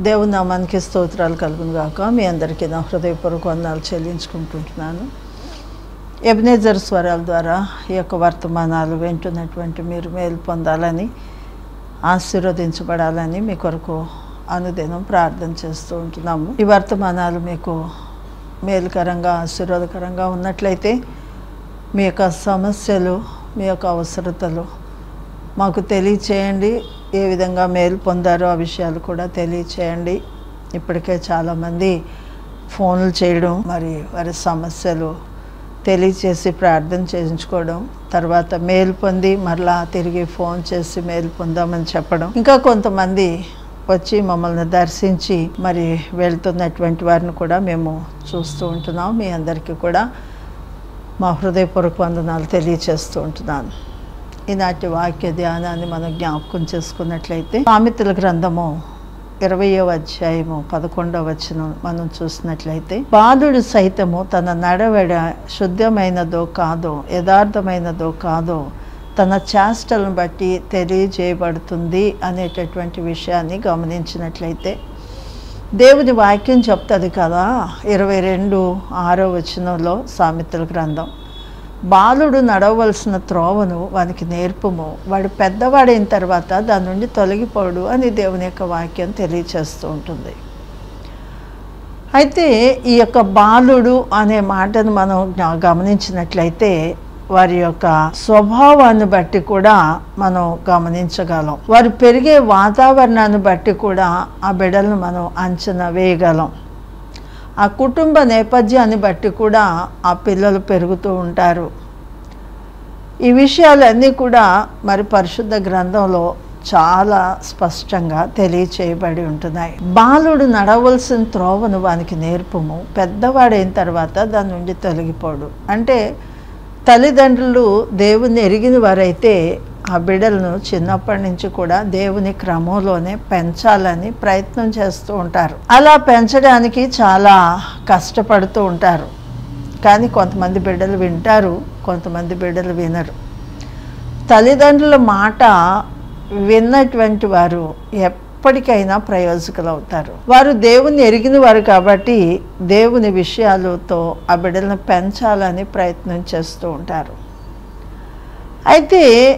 దేవుని నామానికి స్తోత్రాలు కలుగును గాక మీ అందరికీ నా హృదయపూర్వక వందనాలు చెల్లించుకుంటుంటున్నాను ఎబినేజర్ స్వరాల ద్వారా ఈ యొక్క వర్తమానాలు వింటున్నటువంటి మీరు మేలు పొందాలని ఆశీర్వదించబడాలని మీ కొరకు అనుదినం ప్రార్థన చేస్తూ ఉంటున్నాము ఈ వర్తమానాలు మీకు మేలుకరంగా ఆశీర్వాదకరంగా ఉన్నట్లయితే మీ యొక్క సమస్యలు మీ యొక్క అవసరతలు మాకు తెలియచేయండి ఏ విధంగా మేలు పొందారో ఆ విషయాలు కూడా తెలియచేయండి ఇప్పటికే చాలామంది ఫోన్లు చేయడం మరి వారి సమస్యలు తెలియచేసి ప్రార్థన చేయించుకోవడం తర్వాత మేలు పొంది మరలా తిరిగి ఫోన్ చేసి మేలు పొందామని చెప్పడం ఇంకా కొంతమంది వచ్చి మమ్మల్ని దర్శించి మరి వెళ్తున్నటువంటి వారిని కూడా మేము చూస్తూ ఉంటున్నాం మీ అందరికీ కూడా మా హృదయపూర్వక వందనాలు తెలియచేస్తూ ఉంటున్నాను ఈనాటి వాక్య ధ్యానాన్ని మనం జ్ఞాపకం చేసుకున్నట్లయితే సామెతల గ్రంథము ఇరవయో అధ్యాయము పదకొండవ వచనం మనం చూసినట్లయితే బాలుడు సైతము తన నడవడ శుద్ధమైనదో కాదో యథార్థమైనదో కాదో తన చేష్టలను బట్టి తెలియజేయబడుతుంది అనేటటువంటి విషయాన్ని గమనించినట్లయితే దేవుని వాక్యం చెప్తుంది కదా ఇరవై రెండు ఆరో వచనంలో సామెతల గ్రంథం బాలుడు నడవలసిన త్రోవను వానికి నేర్పుము వాడు పెద్దవాడైన తర్వాత దాని నుండి తొలగిపోడు అని దేవుని యొక్క వాక్యం తెలియచేస్తూ ఉంటుంది అయితే ఈ యొక్క బాలుడు అనే మాటను మనం జ్ఞా- గమనించినట్లయితే వారి యొక్క స్వభావాన్ని బట్టి కూడా మనం గమనించగలం వారు పెరిగే వాతావరణాన్ని బట్టి కూడా ఆ బిడ్డలను మనం అంచనా వేయగలం ఆ కుటుంబ నేపథ్యాన్ని బట్టి కూడా ఆ పిల్లలు పెరుగుతూ ఉంటారు ఈ విషయాలన్నీ కూడా మరి పరిశుద్ధ గ్రంథంలో చాలా స్పష్టంగా తెలియచేయబడి ఉంటున్నాయి బాలుడు నడవలసిన త్రోవను వానికి నేర్పము పెద్దవాడైన తర్వాత దాని నుండి తొలగిపోడు అంటే తల్లిదండ్రులు దేవుని ఎరిగిన వారైతే ఆ బిడ్డలను చిన్నప్పటి నుంచి కూడా దేవుని క్రమంలోనే పెంచాలని ప్రయత్నం చేస్తూ ఉంటారు అలా పెంచడానికి చాలా కష్టపడుతూ ఉంటారు కానీ కొంతమంది బిడ్డలు వింటారు కొంతమంది బిడ్డలు వినరు తల్లిదండ్రుల మాట విన్నటువంటి వారు ఎప్పటికైనా ప్రయోజకులు అవుతారు వారు దేవుని ఎరిగిన వారు కాబట్టి దేవుని విషయాలతో ఆ బిడ్డలను పెంచాలని ప్రయత్నం చేస్తూ ఉంటారు అయితే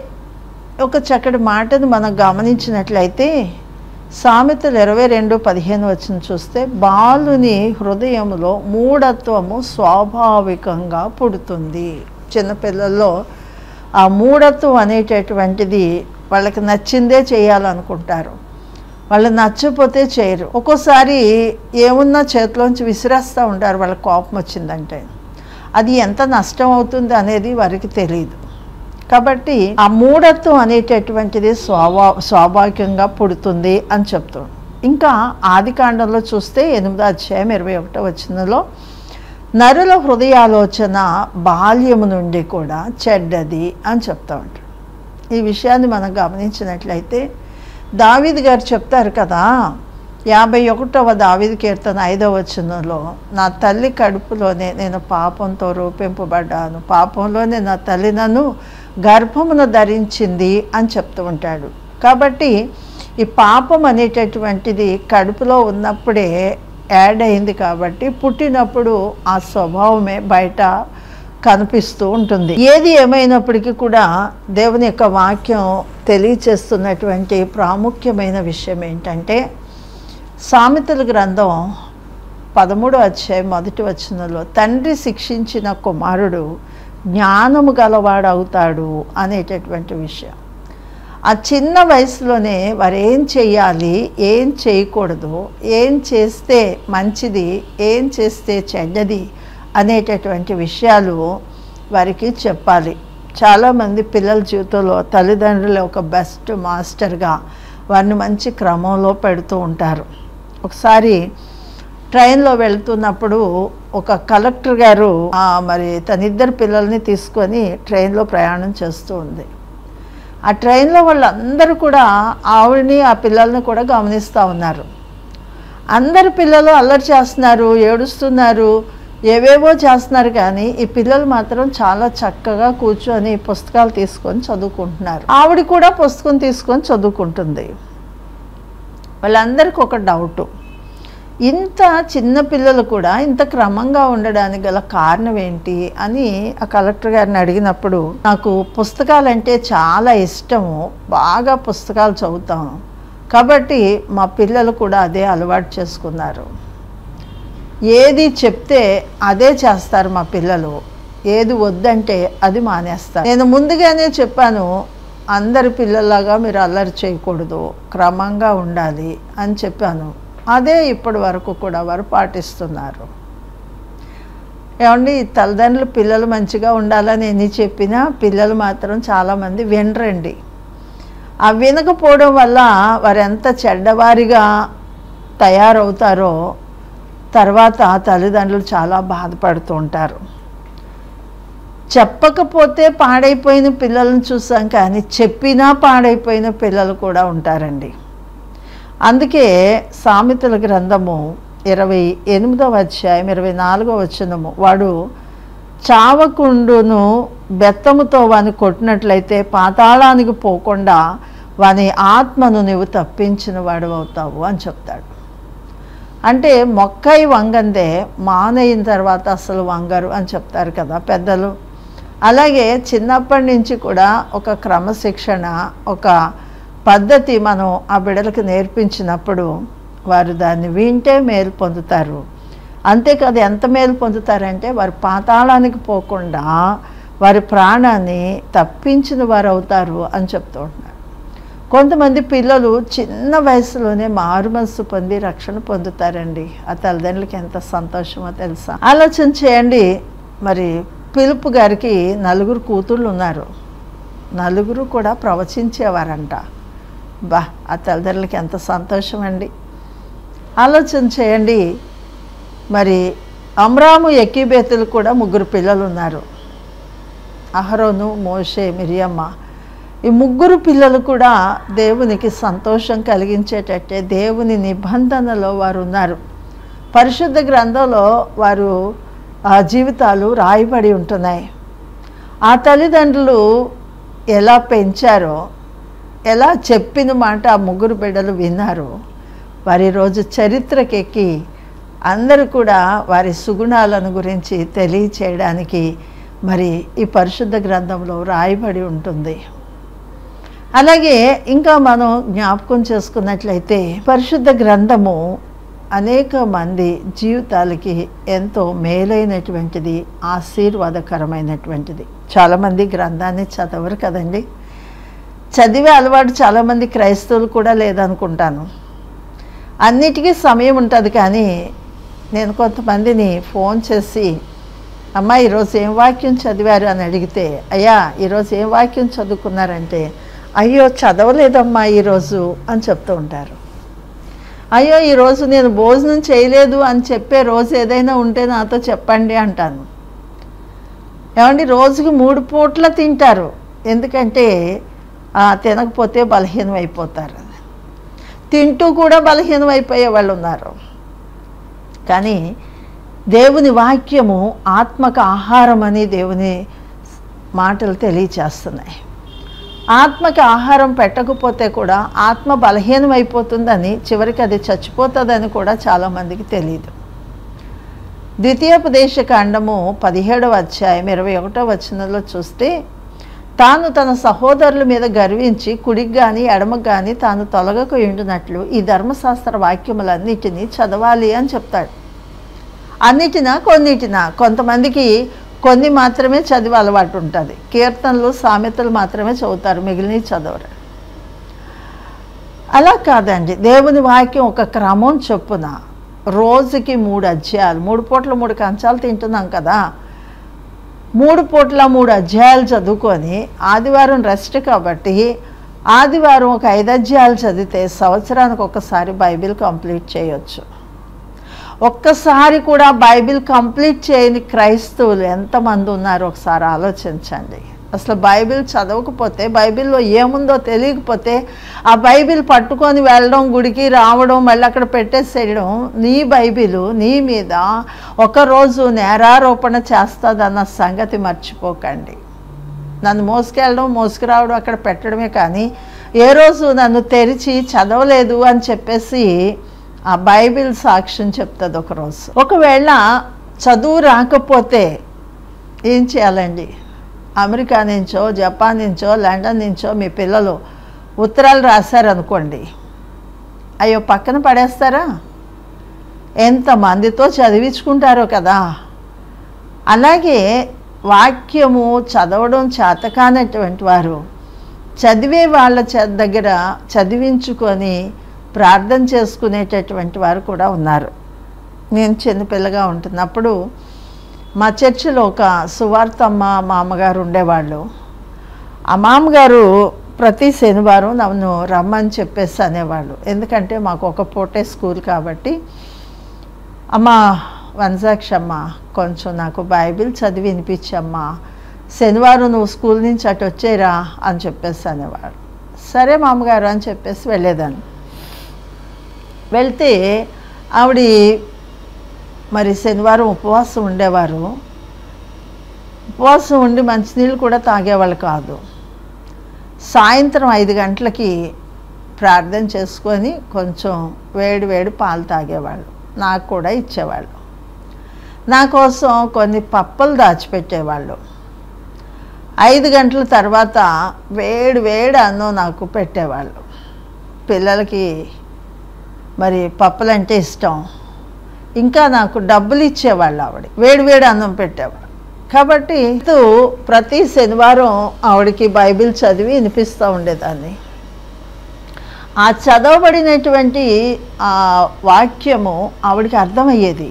ఒక చక్కటి మాటను మనం గమనించినట్లయితే సామెతలు ఇరవై రెండు పదిహేను వచ్చిన చూస్తే బాలుని హృదయంలో మూఢత్వము స్వాభావికంగా పుడుతుంది చిన్నపిల్లల్లో ఆ మూఢత్వం అనేటటువంటిది వాళ్ళకి నచ్చిందే చేయాలనుకుంటారు వాళ్ళు నచ్చకపోతే చేయరు ఒక్కోసారి ఏమున్నా చేతిలోంచి విసిరేస్తూ ఉంటారు వాళ్ళకి కోపం వచ్చిందంటే అది ఎంత నష్టం అవుతుంది అనేది వారికి తెలియదు కాబట్టి ఆ మూఢత్వం అనేటటువంటిది స్వాభా స్వాభావికంగా పుడుతుంది అని చెప్తాం ఇంకా ఆది కాండంలో చూస్తే ఎనిమిదో అధ్యాయం ఇరవై ఒకటో వచ్చినలో నరుల హృదయాలోచన బాల్యము నుండి కూడా చెడ్డది అని చెప్తా ఉంటాడు ఈ విషయాన్ని మనం గమనించినట్లయితే దావీద్ గారు చెప్తారు కదా యాభై ఒకటవ దావీద్ కీర్తన ఐదవ వచనంలో నా తల్లి కడుపులోనే నేను పాపంతో రూపింపబడ్డాను పాపంలోనే నా తల్లి నన్ను గర్భమును ధరించింది అని చెప్తూ ఉంటాడు కాబట్టి ఈ పాపం అనేటటువంటిది కడుపులో ఉన్నప్పుడే యాడ్ అయింది కాబట్టి పుట్టినప్పుడు ఆ స్వభావమే బయట కనిపిస్తూ ఉంటుంది ఏది ఏమైనప్పటికీ కూడా దేవుని యొక్క వాక్యం తెలియచేస్తున్నటువంటి ప్రాముఖ్యమైన విషయం ఏంటంటే సామెతల గ్రంథం పదమూడో అధ్యాయం మొదటి వచనంలో తండ్రి శిక్షించిన కుమారుడు జ్ఞానము గలవాడవుతాడు అనేటటువంటి విషయం ఆ చిన్న వయసులోనే వారు ఏం చేయాలి ఏం చేయకూడదు ఏం చేస్తే మంచిది ఏం చేస్తే చెడ్డది అనేటటువంటి విషయాలు వారికి చెప్పాలి చాలామంది పిల్లల జీవితంలో తల్లిదండ్రులు ఒక బెస్ట్ మాస్టర్గా వారిని మంచి క్రమంలో పెడుతూ ఉంటారు ఒకసారి ట్రైన్లో వెళ్తున్నప్పుడు ఒక కలెక్టర్ గారు ఆ, మరి తన ఇద్దరు పిల్లల్ని తీసుకొని ట్రైన్లో ప్రయాణం చేస్తూ ఉంది ఆ ట్రైన్లో వాళ్ళందరూ కూడా ఆవిడని ఆ పిల్లల్ని కూడా గమనిస్తూ ఉన్నారు అందరు పిల్లలు అల్లరి చేస్తున్నారు ఏడుస్తున్నారు ఏవేవో చేస్తున్నారు కానీ ఈ పిల్లలు మాత్రం చాలా చక్కగా కూర్చొని పుస్తకాలు తీసుకొని చదువుకుంటున్నారు ఆవిడ కూడా పుస్తకం తీసుకొని చదువుకుంటుంది వాళ్ళందరికీ ఒక డౌట్ ఇంత చిన్న పిల్లలు కూడా ఇంత క్రమంగా ఉండడానికి గల కారణం ఏంటి అని ఆ కలెక్టర్ గారిని అడిగినప్పుడు నాకు పుస్తకాలంటే చాలా ఇష్టము బాగా పుస్తకాలు చదువుతాను కాబట్టి మా పిల్లలు కూడా అదే అలవాటు చేసుకున్నారు ఏది చెప్తే అదే చేస్తారు మా పిల్లలు ఏది వద్దంటే అది మానేస్తారు నేను ముందుగానే చెప్పాను అందరి పిల్లల్లాగా మీరు అల్లరి చేయకూడదు క్రమంగా ఉండాలి అని చెప్పాను అదే ఇప్పటి వరకు కూడా వారు పాటిస్తున్నారు ఏమండి తల్లిదండ్రులు పిల్లలు మంచిగా ఉండాలని ఎన్ని చెప్పినా పిల్లలు మాత్రం చాలామంది వినరండి ఆ వినకపోవడం వల్ల వారు ఎంత చెడ్డవారిగా తయారవుతారో తర్వాత తల్లిదండ్రులు చాలా బాధపడుతూ ఉంటారు చెప్పకపోతే పాడైపోయిన పిల్లలను చూసాం కానీ చెప్పినా పాడైపోయిన పిల్లలు కూడా ఉంటారండి అందుకే సామెతల గ్రంథము ఇరవై ఎనిమిదవ అధ్యాయం ఇరవై నాలుగవ వచనము వాడు చావకుండును బెత్తముతో వాని కొట్టినట్లయితే పాతాళానికి పోకుండా వాని ఆత్మను నువ్వు తప్పించిన వాడు అవుతావు అని చెప్తాడు అంటే మొక్కై వంగందే మానయిన తర్వాత అసలు వంగరు అని చెప్తారు కదా పెద్దలు అలాగే చిన్నప్పటి నుంచి కూడా ఒక క్రమశిక్షణ ఒక పద్ధతి మనం ఆ బిడ్డలకు నేర్పించినప్పుడు వారు దాన్ని వింటే మేలు పొందుతారు అంతేకాదు ఎంత మేలు పొందుతారంటే వారు పాతాళానికి పోకుండా వారి ప్రాణాన్ని తప్పించిన వారు అవుతారు అని చెప్తూ ఉంటున్నారు కొంతమంది పిల్లలు చిన్న వయసులోనే మారు మనసు పొంది రక్షణ పొందుతారండి ఆ తల్లిదండ్రులకి ఎంత సంతోషమో తెలుసా ఆలోచన చేయండి మరి పిలుపు గారికి నలుగురు కూతుళ్ళు ఉన్నారు నలుగురు కూడా ప్రవచించేవారంట బా ఆ తల్లిదండ్రులకి ఎంత సంతోషం అండి ఆలోచన చేయండి మరి అమ్రాము ఎక్కిబేతులు కూడా ముగ్గురు పిల్లలు ఉన్నారు అహరోను మోషే మిరియమ్మ ఈ ముగ్గురు పిల్లలు కూడా దేవునికి సంతోషం కలిగించేటట్టే దేవుని నిబంధనలో వారు ఉన్నారు పరిశుద్ధ గ్రంథంలో వారు ఆ జీవితాలు రాయబడి ఉంటున్నాయి ఆ తల్లిదండ్రులు ఎలా పెంచారో ఎలా చెప్పిన మాట ఆ ముగ్గురు బిడ్డలు విన్నారు వారి రోజు చరిత్రకెక్కి అందరూ కూడా వారి సుగుణాలను గురించి తెలియచేయడానికి మరి ఈ పరిశుద్ధ గ్రంథంలో రాయబడి ఉంటుంది అలాగే ఇంకా మనం జ్ఞాపకం చేసుకున్నట్లయితే పరిశుద్ధ గ్రంథము అనేక మంది జీవితాలకి ఎంతో మేలైనటువంటిది ఆశీర్వాదకరమైనటువంటిది చాలామంది గ్రంథాన్ని చదవరు కదండి చదివే అలవాటు చాలామంది క్రైస్తవులు కూడా లేదనుకుంటాను అన్నిటికీ సమయం ఉంటుంది కానీ నేను కొంతమందిని ఫోన్ చేసి అమ్మ ఈరోజు ఏం వాక్యం చదివారు అని అడిగితే అయ్యా ఈరోజు ఏం వాక్యం చదువుకున్నారంటే అయ్యో చదవలేదమ్మా ఈరోజు అని చెప్తూ ఉంటారు అయ్యో ఈరోజు నేను భోజనం చేయలేదు అని చెప్పే రోజు ఏదైనా ఉంటే నాతో చెప్పండి అంటాను ఏమండి రోజుకి మూడు పూట్ల తింటారు ఎందుకంటే ఆ, తినకపోతే బలహీనం అయిపోతారు తింటూ కూడా బలహీనం అయిపోయే వాళ్ళు ఉన్నారు కానీ దేవుని వాక్యము ఆత్మక ఆహారం అని దేవుని మాటలు తెలియచేస్తున్నాయి ఆత్మకి ఆహారం పెట్టకపోతే కూడా ఆత్మ బలహీనం అయిపోతుందని చివరికి అది చచ్చిపోతుందని కూడా చాలామందికి తెలియదు ద్వితీయోపదేశ కాండము పదిహేడవ అధ్యాయం ఇరవై ఒకటో వచనంలో చూస్తే తాను తన సహోదరుల మీద గర్వించి కుడికి కానీ ఎడమకు కానీ తాను తొలగకు ఉండినట్లు ఈ ధర్మశాస్త్ర వాక్యములన్నిటినీ చదవాలి అని చెప్తాడు అన్నిటినా కొన్నిటినా కొంతమందికి కొన్ని మాత్రమే చదివి అలవాటు ఉంటుంది కీర్తనలు సామెతలు మాత్రమే చదువుతారు మిగిలినవి చదవరు అలా కాదండి దేవుని వాక్యం ఒక క్రమం చొప్పున రోజుకి మూడు అధ్యాయాలు మూడు పూట్ల మూడు కంచాలు తింటున్నాం కదా మూడు పూట్ల మూడు అధ్యాయాలు చదువుకొని ఆదివారం రెస్ట్ కాబట్టి ఆదివారం ఒక ఐదు అధ్యాయాలు చదివితే సంవత్సరానికి ఒకసారి బైబిల్ కంప్లీట్ చేయొచ్చు ఒక్కసారి కూడా బైబిల్ కంప్లీట్ చేయని క్రైస్తవులు ఎంతమంది ఉన్నారో ఒకసారి ఆలోచించండి అసలు బైబిల్ చదవకపోతే బైబిల్లో ఏముందో తెలియకపోతే ఆ బైబిల్ పట్టుకొని వెళ్ళడం గుడికి రావడం మళ్ళీ అక్కడ పెట్టేసేయడం నీ బైబిల్ నీ మీద ఒకరోజు నేరారోపణ చేస్తుందన్న సంగతి మర్చిపోకండి నన్ను మోసుకెళ్ళడం మోసుకురావడం అక్కడ పెట్టడమే కానీ ఏ రోజు నన్ను తెరిచి చదవలేదు అని చెప్పేసి ఆ బైబిల్ సాక్ష్యం చెప్తుంది ఒకరోజు ఒకవేళ చదువు రాకపోతే ఏం చేయాలండి అమెరికా నుంచో జపాన్ నుంచో లండన్ నుంచో మీ పిల్లలు ఉత్తరాలు రాశారనుకోండి అయ్యో పక్కన పడేస్తారా ఎంతమందితో చదివించుకుంటారో కదా అలాగే వాక్యము చదవడం చేతకానటువంటి వారు చదివే వాళ్ళ చ- దగ్గర చదివించుకొని ప్రార్థన చేసుకునేటటువంటి వారు కూడా ఉన్నారు నేను చిన్నపిల్లగా ఉంటున్నప్పుడు మా చర్చిలో ఒక సువార్తమ్మ మామగారు ఉండేవాళ్ళు ఆ మామగారు ప్రతి శనివారం నన్ను రమ్మని చెప్పేసి అనేవాళ్ళు ఎందుకంటే మాకు ఒక పూటే స్కూల్ కాబట్టి అమ్మ వనజాక్షమ్మ కొంచెం నాకు బైబిల్ చదివి వినిపించమ్మా శనివారం నువ్వు స్కూల్ నుంచి అటు వచ్చేరా అని చెప్పేసి అనేవాడు సరే మామగారు అని చెప్పేసి వెళ్ళేదాన్ని వెళ్తే ఆవిడ మరి శనివారం ఉపవాసం ఉండేవారు ఉపవాసం ఉండి మంచినీళ్ళు కూడా తాగేవాళ్ళు కాదు సాయంత్రం ఐదు గంటలకి ప్రార్థన చేసుకొని కొంచెం వేడి వేడి పాలు తాగేవాళ్ళు నాకు కూడా ఇచ్చేవాళ్ళు నా కోసం కొన్ని పప్పలు దాచిపెట్టేవాళ్ళు ఐదు గంటల తర్వాత వేడి వేడి అన్నం నాకు పెట్టేవాళ్ళు పిల్లలకి మరి పప్పులంటే ఇష్టం ఇంకా నాకు డబ్బులు ఇచ్చేవాళ్ళు ఆవిడ వేడి వేడి అన్నం పెట్టేవాళ్ళు కాబట్టి ఇది ప్రతి శనివారం ఆవిడకి బైబిల్ చదివి వినిపిస్తూ ఉండేదాన్ని ఆ చదవబడినటువంటి ఆ వాక్యము ఆవిడకి అర్థమయ్యేది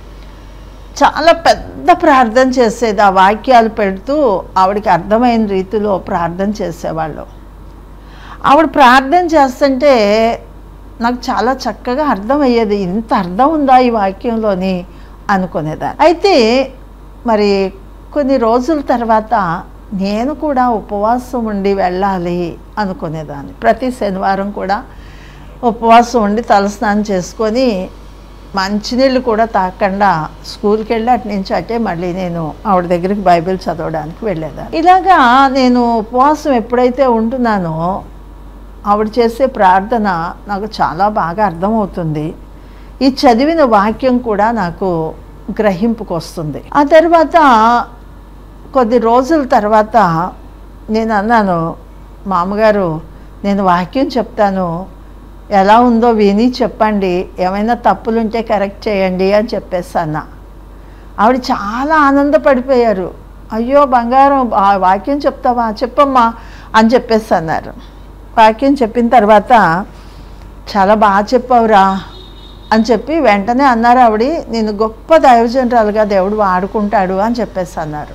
చాలా పెద్ద ప్రార్థన చేసేది ఆ వాక్యాలు పెడుతూ ఆవిడకి అర్థమైన రీతిలో ప్రార్థన చేసేవాళ్ళు ఆవిడ ప్రార్థన చేస్తుంటే నాకు చాలా చక్కగా అర్థమయ్యేది ఇంత అర్థం ఉందా ఈ వాక్యంలోని అనుకునేదాన్ని అయితే మరి కొన్ని రోజుల తర్వాత నేను కూడా ఉపవాసం ఉండి వెళ్ళాలి అనుకునేదాన్ని ప్రతి శనివారం కూడా ఉపవాసం ఉండి తలస్నానం చేసుకొని మంచినీళ్ళు కూడా తాకుండా స్కూల్కి వెళ్ళి అటు నుంచి అటే మళ్ళీ నేను ఆవిడ దగ్గరికి బైబిల్ చదవడానికి వెళ్ళేదాన్ని ఇలాగా నేను ఉపవాసం ఎప్పుడైతే ఉంటున్నానో ఆవిడ చేసే ప్రార్థన నాకు చాలా బాగా అర్థమవుతుంది ఈ చదివిన వాక్యం కూడా నాకు గ్రహింపుకు వస్తుంది ఆ తర్వాత కొద్ది రోజుల తర్వాత నేను అన్నాను మామగారు నేను వాక్యం చెప్తాను ఎలా ఉందో విని చెప్పండి ఏమైనా తప్పులుంటే కరెక్ట్ చేయండి అని చెప్పేసి అన్న ఆవిడ చాలా ఆనందపడిపోయారు అయ్యో బంగారం ఆ వాక్యం చెప్తావా చెప్పమ్మా అని చెప్పేసి అన్నారు వాక్యం చెప్పిన తర్వాత చాలా బాగా చెప్పావురా అని చెప్పి వెంటనే అన్నారు ఆవిడ నేను గొప్ప దైవజనరాలుగా దేవుడు వాడుకుంటాడు అని చెప్పేసి అన్నారు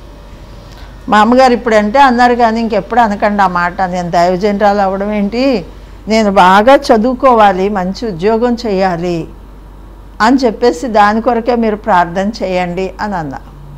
మా అమ్మగారు ఇప్పుడంటే అన్నారు కానీ ఇంకెప్పుడు అనకండి ఆ మాట నేను దైవజనరాలు అవ్వడం ఏంటి నేను బాగా చదువుకోవాలి మంచి ఉద్యోగం చేయాలి అని చెప్పేసి దాని కొరకే మీరు ప్రార్థన చేయండి అని అన్నా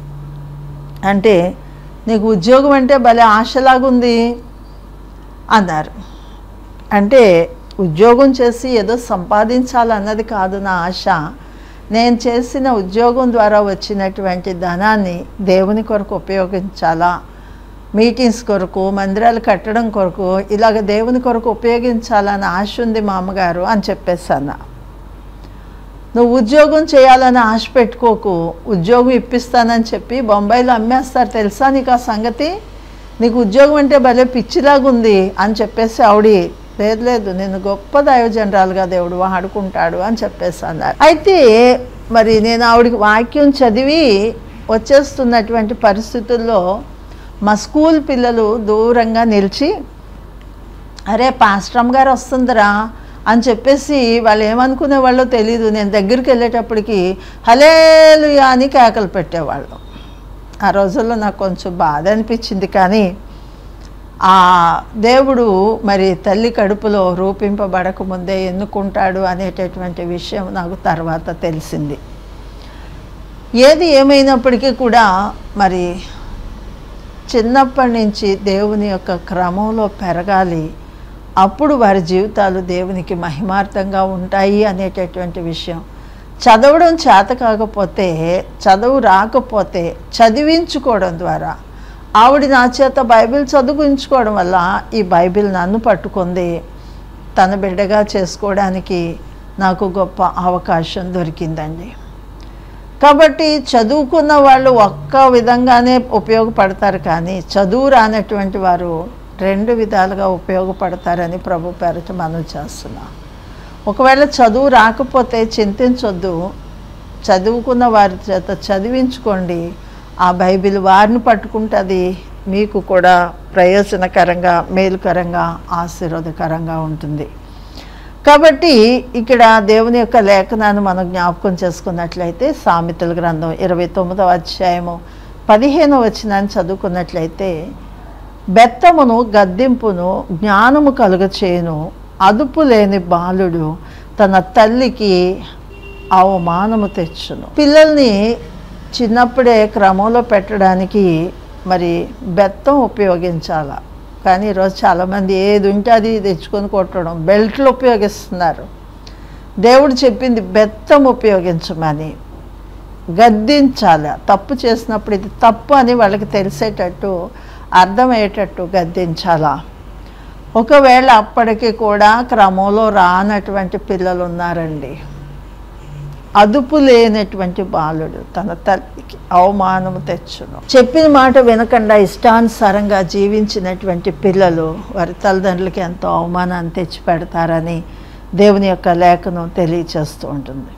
అంటే నీకు ఉద్యోగం అంటే భలే ఆశలాగుంది అన్నారు అంటే ఉద్యోగం చేసి ఏదో సంపాదించాలన్నది కాదు నా ఆశ నేను చేసిన ఉద్యోగం ద్వారా వచ్చినటువంటి ధనాన్ని దేవుని కొరకు ఉపయోగించాలా మీటింగ్స్ కొరకు మందిరాలు కట్టడం కొరకు ఇలాగ దేవుని కొరకు ఉపయోగించాలని ఆశ ఉంది మా అమ్మగారు అని చెప్పేసి అన్నా నువ్వు ఉద్యోగం చేయాలని ఆశ పెట్టుకోకు ఉద్యోగం ఇప్పిస్తానని చెప్పి బొంబాయిలో అమ్మేస్తారు తెలుసా నీకు ఆ సంగతి నీకు ఉద్యోగం అంటే భలే పిచ్చిలాగుంది అని చెప్పేసి ఆవిడ లేదు లేదు నేను గొప్ప దైవజనరాలుగా దేవుడు వాడుకుంటాడు అని చెప్పేసి అన్నారు అయితే మరి నేను ఆవిడకి వాక్యం చదివి వచ్చేస్తున్నటువంటి పరిస్థితుల్లో మా స్కూల్ పిల్లలు దూరంగా నిలిచి అరే పాస్ట్రమ్ గారు వస్తుందిరా అని చెప్పేసి వాళ్ళు ఏమనుకునే వాళ్ళో తెలియదు నేను దగ్గరికి వెళ్ళేటప్పటికి హలేలుయా అని కేకలు పెట్టేవాళ్ళు ఆ రోజుల్లో నాకు కొంచెం బాధ అనిపించింది కానీ ఆ దేవుడు మరి తల్లి కడుపులో రూపింపబడక ముందే ఎన్నుకుంటాడు అనేటటువంటి విషయం నాకు తర్వాత తెలిసింది ఏది ఏమైనప్పటికీ కూడా మరి చిన్నప్పటి నుంచి దేవుని యొక్క క్రమంలో పెరగాలి అప్పుడు వారి జీవితాలు దేవునికి మహిమార్థంగా ఉంటాయి అనేటటువంటి విషయం చదవడం చేత కాకపోతే చదువు రాకపోతే చదివించుకోవడం ద్వారా ఆవిడ నా చేత బైబిల్ చదువుకుంచుకోవడం వల్ల ఈ బైబిల్ నన్ను పట్టుకుంది తన బిడ్డగా చేసుకోవడానికి నాకు గొప్ప అవకాశం దొరికిందండి కాబట్టి చదువుకున్న వాళ్ళు ఒక్క విధంగానే ఉపయోగపడతారు కానీ చదువు రానటువంటి వారు రెండు విధాలుగా ఉపయోగపడతారని ప్రభు పేరట మనం చేస్తున్నాం ఒకవేళ చదువు రాకపోతే చింతించొద్దు చదువుకున్న వారి చేత చదివించుకోండి ఆ బైబిల్ వారిని పట్టుకుంటుంది మీకు కూడా ప్రయోజనకరంగా మేలుకరంగా ఆశీర్వాదకరంగా ఉంటుంది కాబట్టి ఇక్కడ దేవుని యొక్క లేఖనాన్ని మనం జ్ఞాపకం చేసుకున్నట్లయితే సామెతల గ్రంథం ఇరవై తొమ్మిదవ అధ్యాయము పదిహేనవ వచనాన్ని చదువుకున్నట్లయితే బెత్తమును గద్దింపును జ్ఞానము కలుగచేయును అదుపు లేని బాలుడు తన తల్లికి అవమానము తెచ్చును పిల్లల్ని చిన్నప్పుడే క్రమంలో పెట్టడానికి మరి బెత్తం ఉపయోగించాల కానీ ఈరోజు చాలామంది ఏది ఉంటే అది తెచ్చుకొని కొట్టడం బెల్ట్లు ఉపయోగిస్తున్నారు దేవుడు చెప్పింది బెత్తం ఉపయోగించమని గద్దించాలి తప్పు చేసినప్పుడు ఇది తప్పు అని వాళ్ళకి తెలిసేటట్టు అర్థమయ్యేటట్టు గద్దించాలా ఒకవేళ అప్పటికి కూడా క్రమంలో రానటువంటి పిల్లలు ఉన్నారండి అదుపు లేనటువంటి బాలుడు తన తల్లికి అవమానము తెచ్చును చెప్పిన మాట వినకుండా ఇష్టానుసారంగా జీవించినటువంటి పిల్లలు వారి తల్లిదండ్రులకి ఎంతో అవమానాన్ని తెచ్చి పెడతారని దేవుని యొక్క లేఖనం తెలియచేస్తూ ఉంటుంది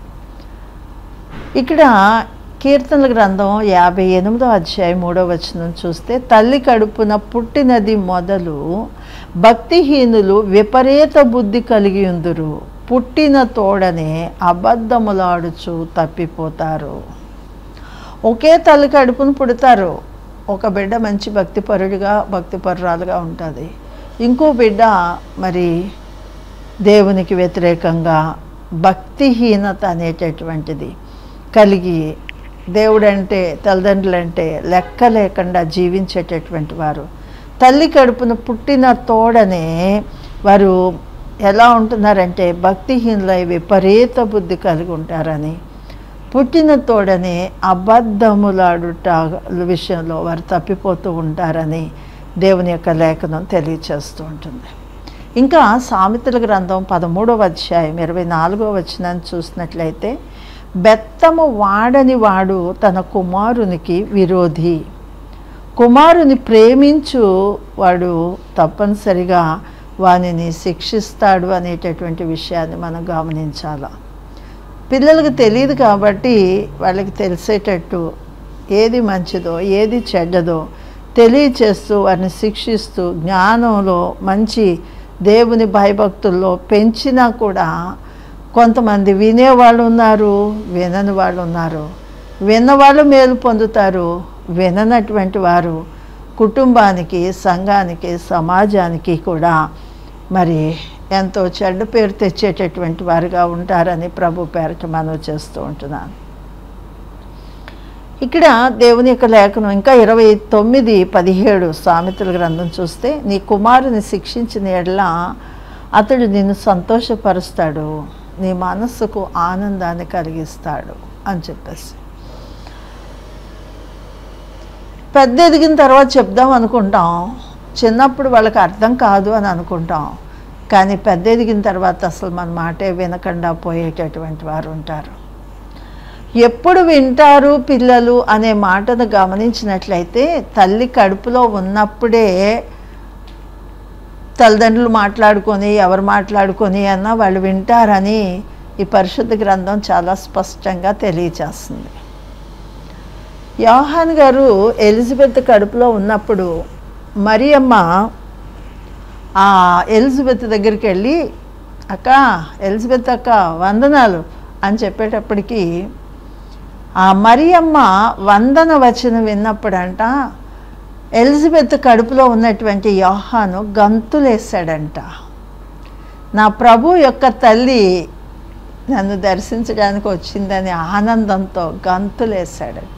ఇక్కడ కీర్తనల గ్రంథం యాభై ఎనిమిదో అధ్యాయం మూడో వచనం చూస్తే తల్లి కడుపున పుట్టినది మొదలు భక్తిహీనులు విపరీత బుద్ధి కలిగి ఉందురు పుట్టిన తోడనే అబద్ధములాడుచు తప్పిపోతారు ఒకే తల్లి కడుపును పుడతారు ఒక బిడ్డ మంచి భక్తిపరుడిగా భక్తిపరురాలుగా ఉంటుంది ఇంకో బిడ్డ మరి దేవునికి వ్యతిరేకంగా భక్తిహీనత అనేటటువంటిది కలిగి దేవుడంటే తల్లిదండ్రులంటే లెక్క లేకుండా జీవించేటటువంటి వారు తల్లి కడుపున పుట్టిన తోడనే వారు ఎలా ఉంటున్నారంటే భక్తిహీనులై విపరీత బుద్ధి కలిగి ఉంటారని పుట్టిన తోడనే అబద్ధములాడుట విషయంలో వారు తప్పిపోతూ ఉంటారని దేవుని యొక్క లేఖనం తెలియచేస్తూ ఉంటుంది ఇంకా సామెతల గ్రంథం పదమూడవ అధ్యాయం ఇరవై నాలుగవ వచనాన్ని చూసినట్లయితే బెత్తము వాడని వాడు తన కుమారునికి విరోధి కుమారుని ప్రేమించు వాడు తప్పనిసరిగా వానిని శిక్షిస్తాడు అనేటటువంటి విషయాన్ని మనం గమనించాలి పిల్లలకు తెలియదు కాబట్టి వాళ్ళకి తెలిసేటట్టు ఏది మంచిదో ఏది చెడ్డదో తెలియచేస్తూ వారిని శిక్షిస్తూ జ్ఞానంలో మంచి దేవుని భయభక్తుల్లో పెంచినా కూడా కొంతమంది వినేవాళ్ళు ఉన్నారు వినని వాళ్ళు ఉన్నారు విన్నవాళ్ళు మేలు పొందుతారు విననటువంటి వారు కుటుంబానికి సంఘానికి సమాజానికి కూడా మరి ఎంతో చెడ్డ పేరు తెచ్చేటటువంటి వారుగా ఉంటారని ప్రభు పేరట మనవి చేస్తూ ఉంటున్నాను ఇక్కడ దేవుని యొక్క లేఖనం ఇంకా ఇరవై తొమ్మిది పదిహేడు సామెతల గ్రంథం చూస్తే నీ కుమారుని శిక్షించిన ఎడల అతడు నిన్ను సంతోషపరుస్తాడు నీ మనస్సుకు ఆనందాన్ని కలిగిస్తాడు అని చెప్పేసి పెద్ద ఎదిగిన తర్వాత చెప్దాం అనుకుంటాం చిన్నప్పుడు వాళ్ళకి అర్థం కాదు అని అనుకుంటాం కానీ పెద్ద ఎదిగిన తర్వాత అసలు మన మాటే వినకుండా పోయేటటువంటి వారు ఉంటారు ఎప్పుడు వింటారు పిల్లలు అనే మాటను గమనించినట్లయితే తల్లి కడుపులో ఉన్నప్పుడే తల్లిదండ్రులు మాట్లాడుకొని ఎవరు మాట్లాడుకొని అన్నా వాళ్ళు వింటారని ఈ పరిశుద్ధ గ్రంథం చాలా స్పష్టంగా తెలియచేస్తుంది యోహాన్ గారు ఎలిజబెత్ కడుపులో ఉన్నప్పుడు మరియమ్మ ఆ ఎలిజబెత్ దగ్గరికి వెళ్ళి అక్క ఎలిజబెత్ అక్క వందనాలు అని చెప్పేటప్పటికి ఆ మరియమ్మ వందన వచనం విన్నప్పుడంట ఎలిజబెత్ కడుపులో ఉన్నటువంటి యోహాను గంతులేశాడంట నా ప్రభు యొక్క తల్లి నన్ను దర్శించడానికి వచ్చిందని ఆనందంతో గంతులేశాడట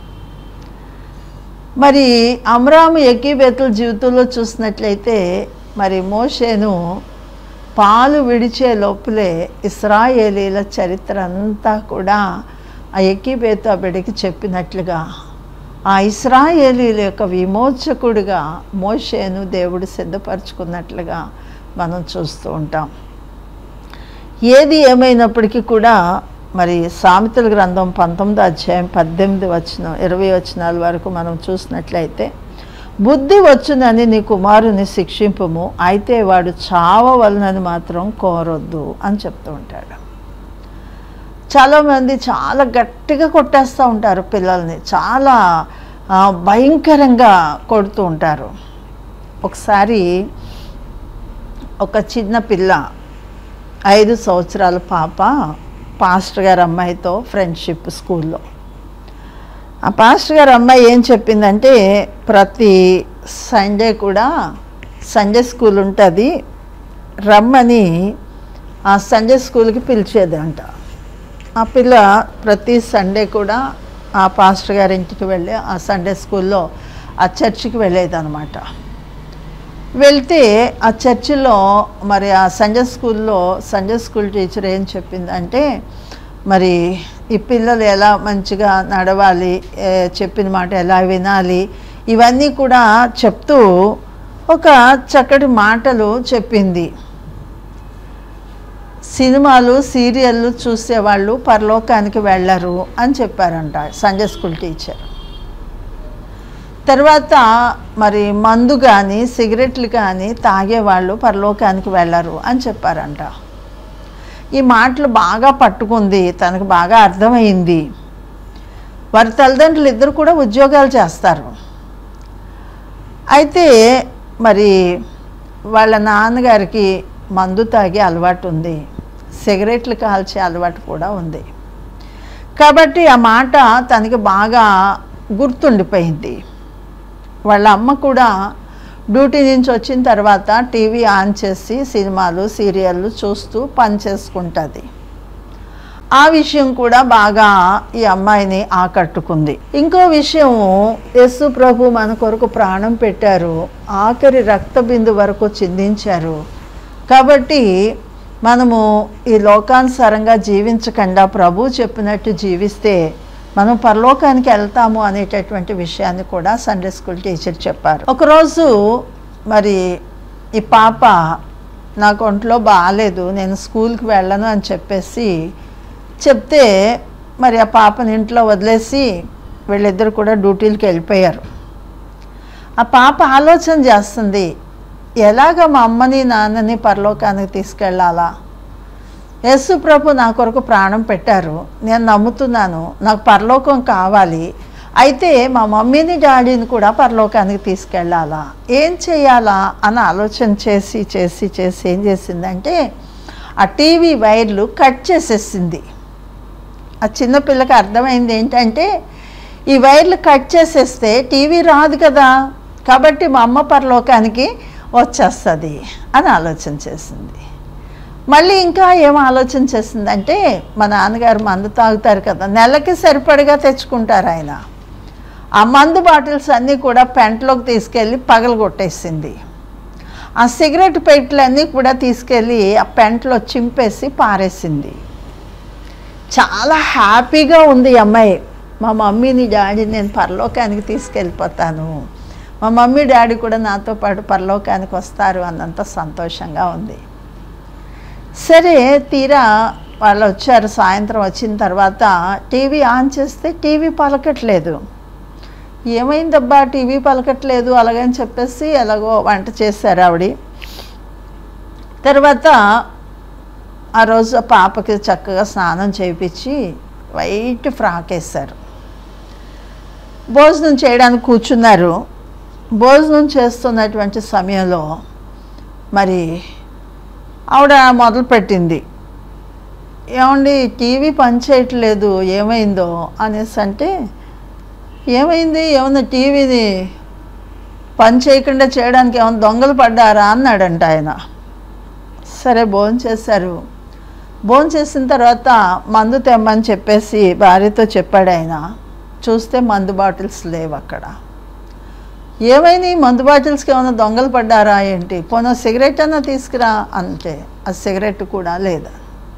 మరి అమరాము ఎక్కిబెతుల జీవితంలో చూసినట్లయితే మరి మోషేను పాలు విడిచే లోపలే ఇస్రాయేలీల చరిత్ర అంతా కూడా ఆ ఎక్కిబేతు ఆ బిడ్డకి చెప్పినట్లుగా ఆ ఇస్రాయేలీల యొక్క విమోచకుడిగా మోషేను దేవుడు సిద్ధపరచుకున్నట్లుగా మనం చూస్తూ ఉంటాం ఏది ఏమైనప్పటికీ కూడా మరి సామెతల గ్రంథం పంతొమ్మిది అధ్యాయం పద్దెనిమిది వచ్చిన ఇరవై వచనాల వరకు మనం చూసినట్లయితే బుద్ధి వచ్చునని నీ కుమారుని శిక్షింపము అయితే వాడు చావవలనని మాత్రం కోరొద్దు అని చెప్తూ ఉంటాడు చాలామంది చాలా గట్టిగా కొట్టేస్తూ ఉంటారు పిల్లల్ని చాలా ఆ, భయంకరంగా కొడుతూ ఉంటారు ఒకసారి ఒక చిన్న పిల్ల ఐదు సంవత్సరాల పాప పాస్టర్ గారి అమ్మాయితో ఫ్రెండ్షిప్ స్కూల్లో ఆ పాస్టర్ గారి అమ్మాయి ఏం చెప్పిందంటే ప్రతి సండే కూడా సండే స్కూల్ ఉంటుంది రమ్మని ఆ సండే స్కూల్కి పిలిచేది అంట ఆ పిల్ల ప్రతి సండే కూడా ఆ పాస్టర్ గారి ఇంటికి వెళ్ళి ఆ సండే స్కూల్లో ఆ చర్చికి వెళ్ళేది అనమాట వెళ్తే ఆ చర్చిలో మరి ఆ సండే స్కూల్లో సండే స్కూల్ టీచర్ ఏం చెప్పిందంటే మరి ఈ పిల్లలు ఎలా మంచిగా నడవాలి ఏ, చెప్పిన మాట ఎలా వినాలి ఇవన్నీ కూడా చెప్తూ ఒక చక్కటి మాటలు చెప్పింది సినిమాలు సీరియళ్ళు చూసేవాళ్ళు పరలోకానికి వెళ్ళరు అని చెప్పారంట సండే స్కూల్ టీచర్ తర్వాత మరి మందు కానీ సిగరెట్లు కానీ తాగేవాళ్ళు పరలోకానికి వెళ్ళరు అని చెప్పారంట ఈ మాటలు బాగా పట్టుకుంది తనకు బాగా అర్థమైంది వారి తల్లిదండ్రులు ఇద్దరు కూడా ఉద్యోగాలు చేస్తారు అయితే మరి వాళ్ళ నాన్నగారికి మందు తాగే అలవాటు ఉంది సిగరెట్లు కాల్చే అలవాటు కూడా ఉంది కాబట్టి ఆ మాట తనకి బాగా గుర్తుండిపోయింది వాళ్ళ అమ్మ కూడా డ్యూటీ నుంచి వచ్చిన తర్వాత టీవీ ఆన్ చేసి సినిమాలు సీరియళ్ళు చూస్తూ పని చేసుకుంటుంది ఆ విషయం కూడా బాగా ఈ అమ్మాయిని ఆకట్టుకుంది ఇంకో విషయం యేసు ప్రభు మన కొరకు ప్రాణం పెట్టారు ఆఖరి రక్త బిందు వరకు చిందించారు కాబట్టి మనము ఈ లోకానుసారంగా జీవించకుండా ప్రభు చెప్పినట్టు జీవిస్తే మనం పరలోకానికి వెళ్తాము అనేటటువంటి విషయాన్ని కూడా సండే స్కూల్ టీచర్ చెప్పారు ఒకరోజు మరి ఈ పాప నాకు ఒంట్లో బాగాలేదు నేను స్కూల్కి వెళ్ళను అని చెప్పేసి చెప్తే మరి ఆ పాపని ఇంట్లో వదిలేసి వీళ్ళిద్దరు కూడా డ్యూటీలకు వెళ్ళిపోయారు ఆ పాప ఆలోచన చేస్తుంది ఎలాగ మా అమ్మని నాన్నని పరలోకానికి తీసుకెళ్ళాలా యేసు ప్రభు నా కొరకు ప్రాణం పెట్టారు నేను నమ్ముతున్నాను నాకు పరలోకం కావాలి అయితే మా మమ్మీని డాడీని కూడా పరలోకానికి తీసుకెళ్ళాలా ఏం చేయాలా అని ఆలోచన చేసి చేసి చేసి ఏం చేసిందంటే ఆ టీవీ వైర్లు కట్ చేసేసింది ఆ చిన్న పిల్లకి అర్థమైంది ఏంటంటే ఈ వైర్లు కట్ చేసేస్తే టీవీ రాదు కదా కాబట్టి మా అమ్మ పరలోకానికి వచ్చేస్తుంది అని ఆలోచన చేసింది మళ్ళీ ఇంకా ఏం ఆలోచన చేసిందంటే మా నాన్నగారు మందు తాగుతారు కదా నెలకి సరిపడగా తెచ్చుకుంటారు ఆయన ఆ మందు బాటిల్స్ అన్నీ కూడా పెంటలోకి తీసుకెళ్ళి పగలగొట్టేసింది ఆ సిగరెట్ పెట్టెలన్నీ కూడా తీసుకెళ్ళి ఆ పెంటలో చింపేసి పారేసింది చాలా హ్యాపీగా ఉంది ఈ అమ్మాయి మా మమ్మీని డాడీ నేను పరలోకానికి తీసుకెళ్ళిపోతాను మా మమ్మీ డాడీ కూడా నాతో పాటు పరలోకానికి వస్తారు అన్నంత సంతోషంగా ఉంది సరే తీరా వాళ్ళు వచ్చారు సాయంత్రం వచ్చిన తర్వాత టీవీ ఆన్ చేస్తే టీవీ పలకట్లేదు ఏమైందబ్బా టీవీ పలకట్లేదు అలాగని చెప్పేసి ఎలాగో వంట చేశారు ఆవిడ తర్వాత ఆ రోజు ఆ పాపకి చక్కగా స్నానం చేయించి వైట్ ఫ్రాక్ వేశారు భోజనం చేయడానికి కూర్చున్నారు భోజనం చేస్తున్నటువంటి సమయంలో మరి ఆవిడ మొదలుపెట్టింది ఏమండి టీవీ పనిచేయట్లేదు ఏమైందో అనేసి అంటే ఏమైంది ఏమన్నా టీవీని పని చేయకుండా చేయడానికి ఏమైనా దొంగలు పడ్డారా అన్నాడంట ఆయన సరే భోజనం చేశారు భోజనం చేసిన తర్వాత మందు తెమ్మని చెప్పేసి భార్యతో చెప్పాడు ఆయన చూస్తే మందు బాటిల్స్ లేవు అక్కడ ఏమైనా మందు బాటిల్స్కి ఏమైనా దొంగలు పడ్డారా ఏంటి పోనీ సిగరెట్ అన్నా తీసుకురా అంటే ఆ సిగరెట్ కూడా లేదా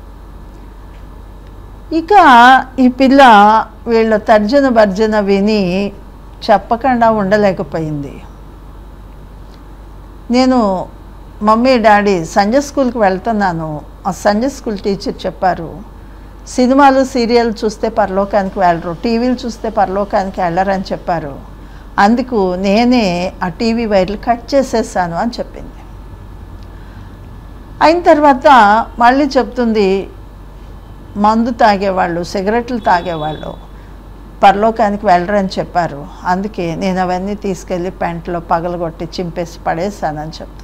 ఇక ఈ పిల్ల వీళ్ళ తర్జన భర్జన విని చెప్పకుండా ఉండలేకపోయింది నేను మమ్మీ డాడీ సంజయ్ స్కూల్కి వెళ్తున్నాను ఆ సంజయ్ స్కూల్ టీచర్ చెప్పారు సినిమాలు సీరియల్ చూస్తే పరలోకానికి వెళ్ళరు టీవీలు చూస్తే పరలోకానికి వెళ్ళరని చెప్పారు అందుకు నేనే ఆ టీవీ వైర్లు కట్ చేసేసాను అని చెప్పింది అయిన తర్వాత మళ్ళీ చెప్తుంది మందు తాగేవాళ్ళు సిగరెట్లు తాగేవాళ్ళు పరలోకానికి వెళ్ళరని చెప్పారు అందుకే నేను అవన్నీ తీసుకెళ్ళి పెంట్లో పగలగొట్టి చింపేసి పడేసానని చెప్తాను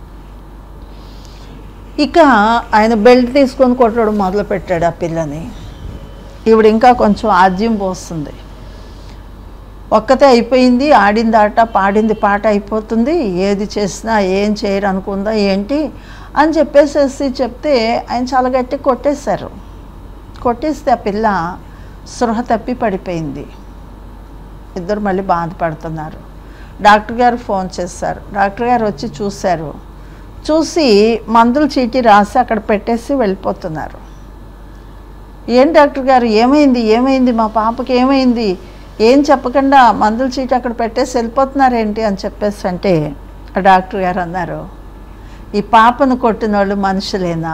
ఇక ఆయన బెల్ట్ తీసుకొని కొట్టడం మొదలుపెట్టాడు ఆ పిల్లని ఈవిడ ఇంకా కొంచెం ఆద్యం పోస్తుంది ఒక్కతే అయిపోయింది ఆడింది ఆట పాడింది పాట అయిపోతుంది ఏది చేసినా ఏం చేయరు అనుకుందా ఏంటి అని చెప్పేసేసి చెప్తే ఆయన చాలా గట్టి కొట్టేశారు కొట్టేస్తే ఆ పిల్ల సృహ తప్పి పడిపోయింది ఇద్దరు మళ్ళీ బాధపడుతున్నారు డాక్టర్ గారు ఫోన్ చేశారు డాక్టర్ గారు వచ్చి చూశారు చూసి మందులు చీటీ రాసి అక్కడ పెట్టేసి వెళ్ళిపోతున్నారు ఏం డాక్టర్ గారు ఏమైంది ఏమైంది మా పాపకి ఏమైంది ఏం చెప్పకుండా మందుల చీటి అక్కడ పెట్టేసి వెళ్ళిపోతున్నారేంటి అని చెప్పేసి అంటే ఆ డాక్టర్ గారు అన్నారు ఈ పాపను కొట్టిన వాళ్ళు మనుషులేనా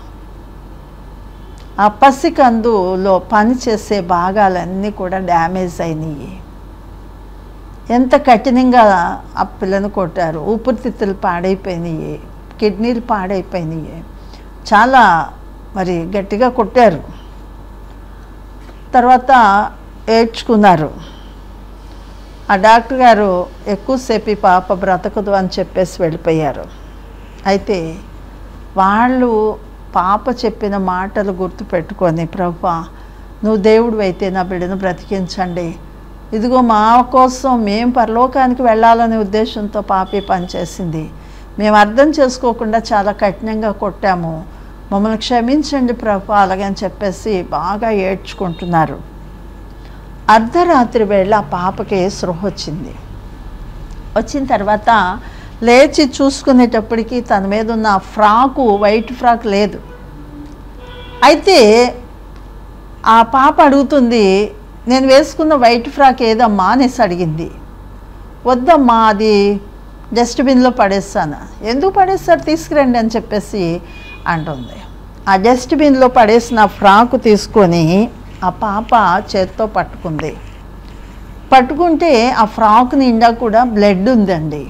ఆ పసికందులో పనిచేసే భాగాలన్నీ కూడా డ్యామేజ్ అయినాయి ఎంత కఠినంగా ఆ పిల్లను కొట్టారు ఊపిరితిత్తులు పాడైపోయినాయి కిడ్నీలు పాడైపోయినాయి చాలా మరి గట్టిగా కొట్టారు తర్వాత ఏడ్చుకున్నారు ఆ డాక్టర్ గారు ఎక్కువసేపు ఈ పాప బ్రతకదు అని చెప్పేసి వెళ్ళిపోయారు అయితే వాళ్ళు పాప చెప్పిన మాటలు గుర్తుపెట్టుకొని ప్రభా నువ్వు దేవుడు అయితే నా బిడ్డను బ్రతికించండి ఇదిగో మా కోసం మేము పరలోకానికి వెళ్ళాలనే ఉద్దేశంతో పాపి పనిచేసింది మేము అర్థం చేసుకోకుండా చాలా కఠినంగా కొట్టాము మమ్మల్ని క్షమించండి ప్రభా అలాగని చెప్పేసి బాగా ఏడ్చుకుంటున్నారు అర్ధరాత్రి వేళ ఆ పాపకి సృహ వచ్చింది వచ్చిన తర్వాత లేచి చూసుకునేటప్పటికి తన మీద ఉన్న ఆ ఫ్రాకు వైట్ ఫ్రాక్ లేదు అయితే ఆ పాప అడుగుతుంది నేను వేసుకున్న వైట్ ఫ్రాక్ ఏదమ్మా అనేసి అడిగింది వద్దమ్మా అది డస్ట్బిన్లో పడేస్తాను ఎందుకు పడేస్తారు తీసుకురండి అని చెప్పేసి అంటుంది ఆ డస్ట్బిన్లో పడేసిన ఫ్రాకు తీసుకొని ఆ పాప చేత్తో పట్టుకుంది పట్టుకుంటే ఆ ఫ్రాక్ నిండా కూడా బ్లడ్ ఉందండి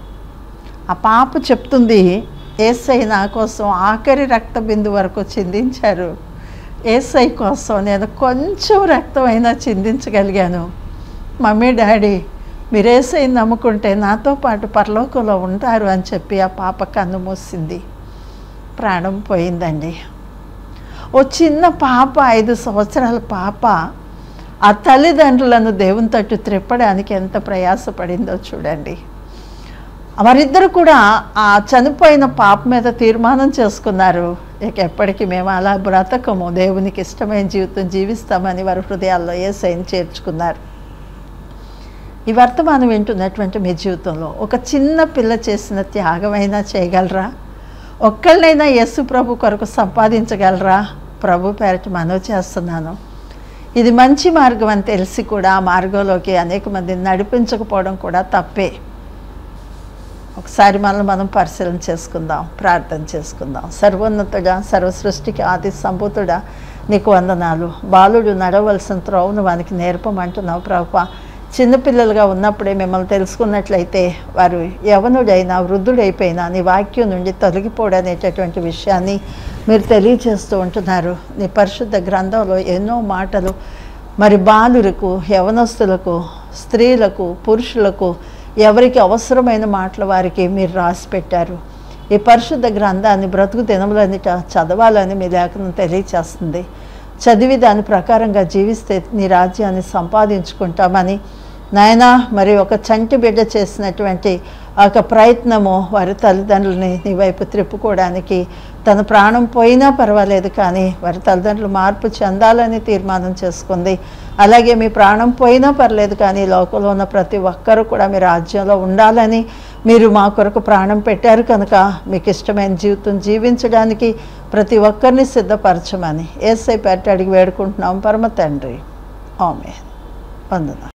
ఆ పాప చెప్తుంది ఏసై నా కోసం ఆఖరి రక్త బిందు వరకు చిందించారు ఏసై కోసం నేను కొంచెం రక్తమైనా చిందించగలిగాను మమ్మీ డాడీ మీరు ఏసై నమ్ముకుంటే నాతో పాటు పరలోకంలో ఉంటారు అని చెప్పి ఆ పాప కన్ను మూసింది ప్రాణం పోయిందండి ఓ చిన్న పాప ఐదు సంవత్సరాల పాప ఆ తల్లిదండ్రులను దేవుని తట్టు త్రిప్పడానికి ఎంత ప్రయాసపడిందో చూడండి వారిద్దరు కూడా ఆ చనిపోయిన పాప మీద తీర్మానం చేసుకున్నారు ఇక ఎప్పటికీ మేము అలా బ్రతకము దేవునికి ఇష్టమైన జీవితం జీవిస్తామని వారి హృదయాల్లో ఏ సైన్ చేర్చుకున్నారు ఈ వర్తమానం వింటున్నటువంటి మీ జీవితంలో ఒక చిన్న పిల్ల చేసిన త్యాగమైనా చేయగలరా ఒక్కళ్ళనైనా యేసు ప్రభు కొరకు సంపాదించగలరా ప్రభు పేరట మనవి చేస్తున్నాను ఇది మంచి మార్గం అని తెలిసి కూడా ఆ మార్గంలోకి అనేక మందిని నడిపించకపోవడం కూడా తప్పే ఒకసారి మనల్ని మనం పరిశీలన చేసుకుందాం ప్రార్థన చేసుకుందాం సర్వోన్నతుడా సర్వ సృష్టికి ఆది సంభూతుడా నీకు వందనాలు బాలుడు నడవలసిన త్రోవను వానికి నేర్పమంటున్నావు ప్రభా చిన్నపిల్లలుగా ఉన్నప్పుడే మిమ్మల్ని తెలుసుకున్నట్లయితే వారు యవనుడైనా వృద్ధుడైపోయినా నీ వాక్యం నుండి తొలగిపోవడం అనేటటువంటి విషయాన్ని మీరు తెలియజేస్తూ ఉంటున్నారు నీ పరిశుద్ధ గ్రంథంలో ఎన్నో మాటలు మరి బాలులకు యవనస్తులకు స్త్రీలకు పురుషులకు ఎవరికి అవసరమైన మాటల వారికి మీరు రాసి పెట్టారు ఈ పరిశుద్ధ గ్రంథాన్ని బ్రతుకు దినములన్నిట చదవాలని మీ లేఖనం తెలియచేస్తుంది చదివి దాని ప్రకారంగా జీవిస్తే నీ రాజ్యాన్ని సంపాదించుకుంటామని నాయన మరి ఒక చంటి బిడ్డ చేసినటువంటి ఒక ప్రయత్నము వారి తల్లిదండ్రులని నీ వైపు త్రిప్పుకోవడానికి తన ప్రాణం పోయినా పర్వాలేదు కానీ వారి తల్లిదండ్రులు మార్పు చెందాలని తీర్మానం చేసుకుంది అలాగే మీ ప్రాణం పోయినా పర్లేదు కానీ లోకంలో ఉన్న ప్రతి ఒక్కరూ కూడా మీ రాజ్యంలో ఉండాలని మీరు మా కొరకు ప్రాణం పెట్టారు కనుక మీకు ఇష్టమైన జీవితం జీవించడానికి ప్రతి ఒక్కరిని సిద్ధపరచమని ఏసై పెట్టి అడిగి వేడుకుంటున్నాం పరమ తండ్రి ఆమె వందన